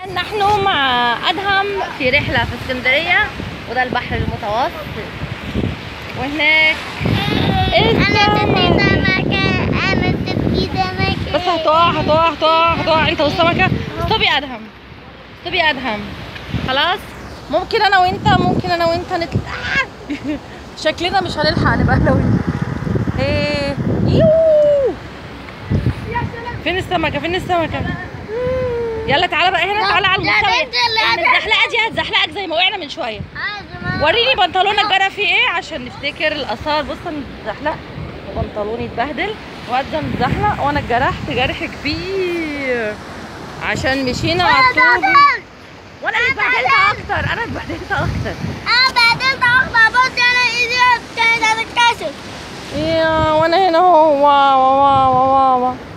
نحن مع أدهم في رحلة في اسكندرية وده البحر المتوسط وهناك انا السمك. تدي سمكة انا تدي سمكة بس هتقع هتقع هتقع هتقع انت والسمكة ستوب يا أدهم ستوب يا أدهم خلاص ممكن أنا وأنت ممكن أنا وأنت نطلع شكلنا مش هنلحق نبقى أنا وأنت ايه يوه فين السمكة فين السمكة يلا تعالى بقى هنا تعالى على لا، المستوى انت اللي الزحلقة دي هتزحلقك زي ما وقعنا من شوية وريني بنطلونك جرى فيه ايه عشان نفتكر الاثار بص انا اتزحلق وبنطلوني اتبهدل وقدم اتزحلق وانا اتجرحت جرح كبير عشان مشينا على الطوب وانا اللي اتبهدلت اكتر انا اتبهدلت اكتر انا بعدين اخضر بص انا ايدي كانت هتتكسر يا وانا هنا اهو واو واو واو واو